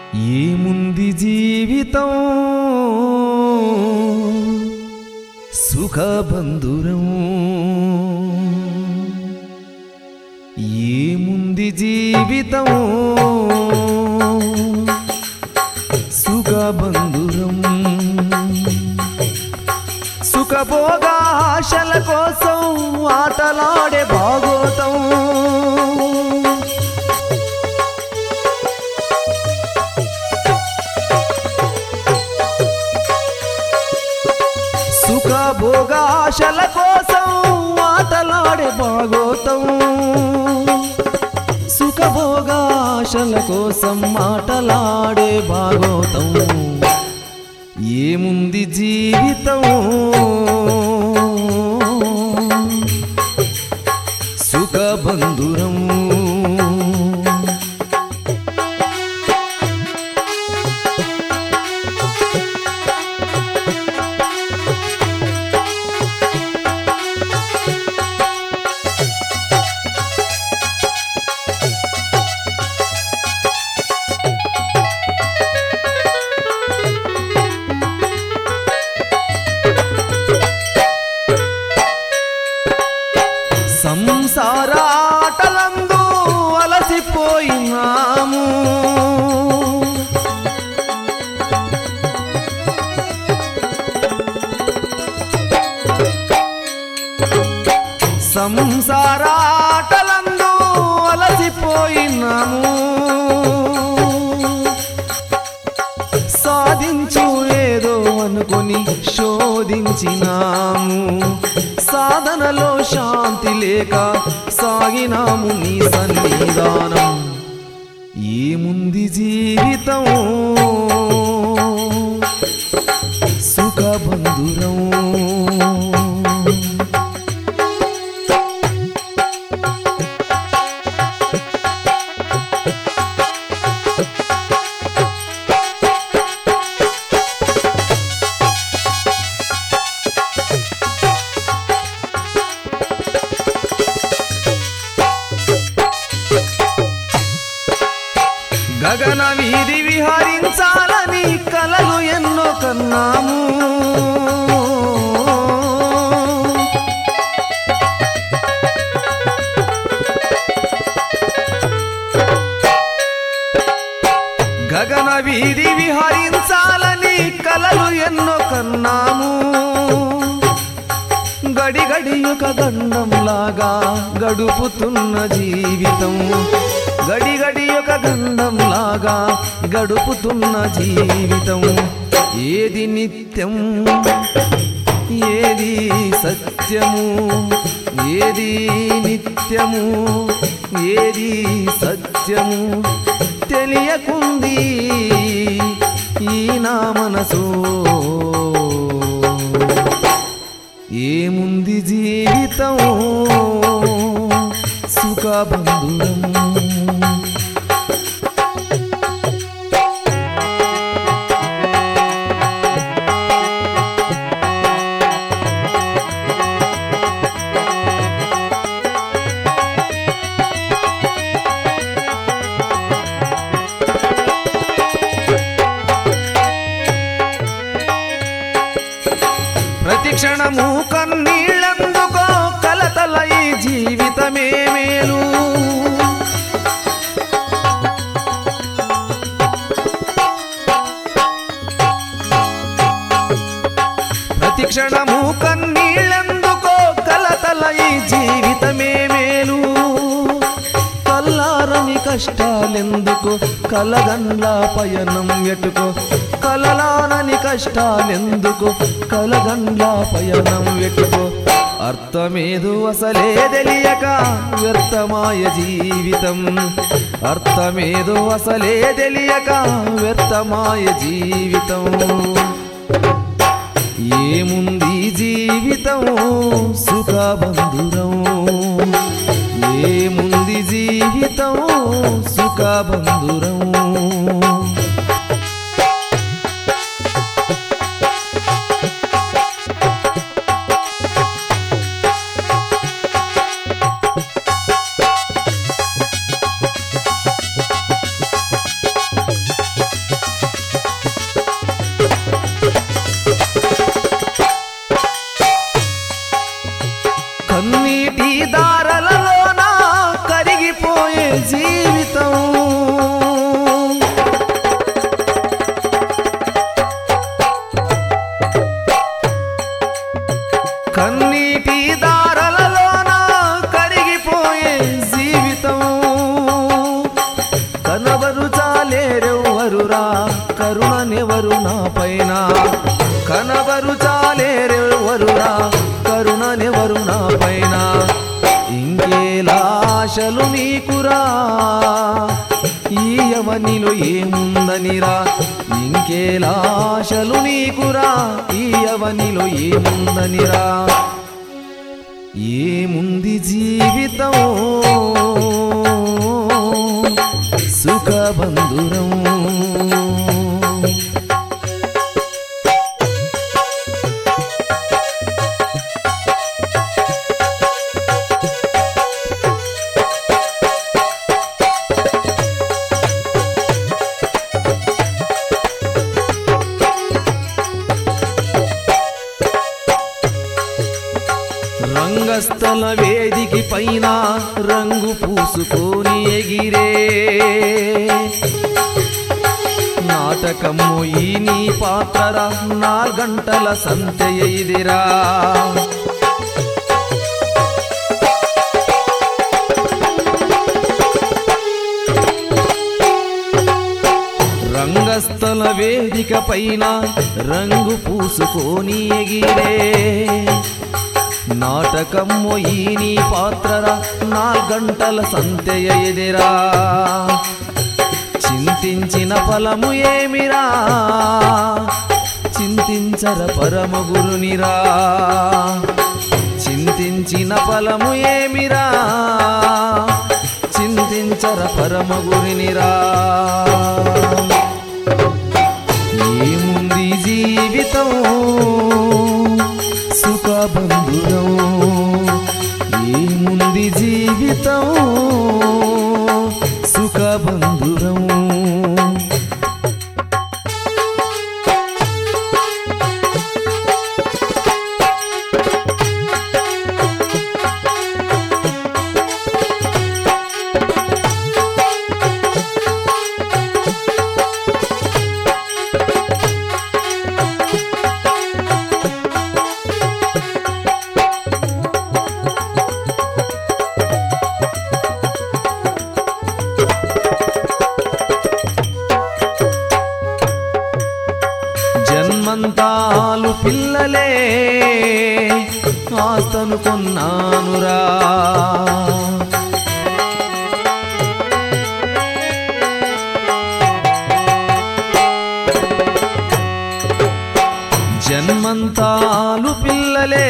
ఏముంది జీవితం సుఖబంధురం ఏముంది జీవితం సుఖబంధురం సుఖభోగాశల కోసం ఆటలాడే భాగోతం సుఖభోగాశల కోసం ఆటలాడే భాగోతం సుఖభోగాశల కోసం మాటలాడే భాగోతం ఏముంది జీవితం సుఖబంధురం సంసారాటలందు అలసిపోయినాము సంసారాటలందు అలసిపోయినాము సాధించు ఏదో అనుకొని శోధించినాము సాధనలో శాంతి లేక సాగినాము నీ సన్నిధానం ఏముంది జీవితం సుఖబంధురం గగన వీధి విహరించాలని కలలు ఎన్నో కన్నాము గగన వీధి విహరించాలని కలలు ఎన్నో కన్నాము గడి గడి ఒక గండంలాగా గడుపుతున్న జీవితం గడి గడి ఒక గండంలాగా గడుపుతున్న జీవితం ఏది నిత్యం ఏది సత్యము ఏది నిత్యము ఏది సత్యము తెలియకుంది ఈ నా మనసు ఏముంది జీవితం సుఖబంధురం ప్రతి క్షణము కన్నీళ్ళందుకో కలతల ఈ జీవితమే మేలు ప్రతి క్షణము కన్నీళ్ళందుకో కలతల ఈ జీవితమే మేలు కల్లారని కష్టాలెందుకు కలగండ్ల పయనం ఎటుకో కలలానని కష్టాలెందుకు కలగండ్ల పయనం ఎటుకో అర్థమేదు అసలే తెలియక వ్యర్థమాయ జీవితం అర్థమేదు అసలే తెలియక వ్యర్థమాయ జీవితం ఏముంది జీవితం సుఖబంధురం ఏముంది జీవితం సుఖబంధురం కరుణనెవరు నా పైన కనబరుచాలేరెవరురా కరుణనెవరు నా పైన ఇంకేలాశలు నీకురా ఈ అవనిలో ఏముందనిరా ఇంకేలాశలు నీకురా ఈ అవనిలో ఏముందనిరా ఏముంది జీవితం సుఖబంధురం రంగస్థల వేదికి పైన రంగు పూసుకొని ఎగిరే నాటకము ఈ నీ పాత్రరా నా గంటల సంతె ఎయిదిరా రంగస్థల వేదిక పైన రంగు పూసుకొని ఎగిరే నాటకము ఈ నీ పాత్రరా నా గంటల సంతెయ ఎదిరా చింతించిన ఫలము ఏమిరా చింతించర పరమ గురునిరా చింతించిన ఫలము ఏమిరా చింతించర పరమ గురినిరా ఏముంది జీవితం సుఖబంధురం ఏముంది జీవితం సుఖబంధురం జన్మంతాలు పిల్లలే ఆస్తను కొన్నానురా జన్మంతాలు పిల్లలే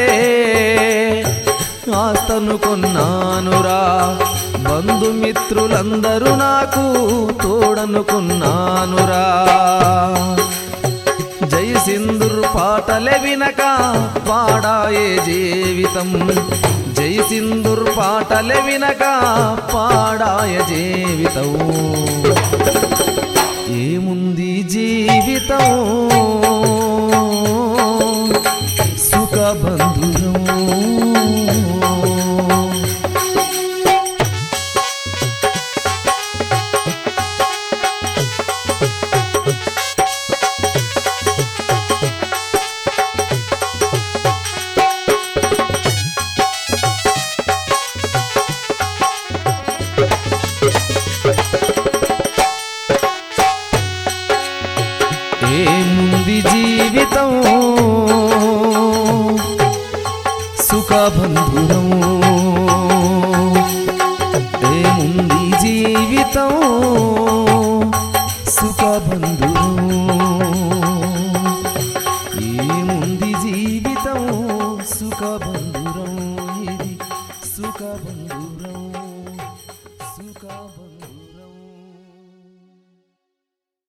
ఆస్తను కొన్నానురా బంధుమిత్రులందరూ నాకు తోడనుకున్నానురా జై సింధుర్ పాటలే వినక పాడాయే జీవితం జై సింధుర్ పాటలే వినక పాడాయ జీవితం ఏముంది జీవితం సుఖబంధురం ఏముంది జీవితం సుఖబంధురం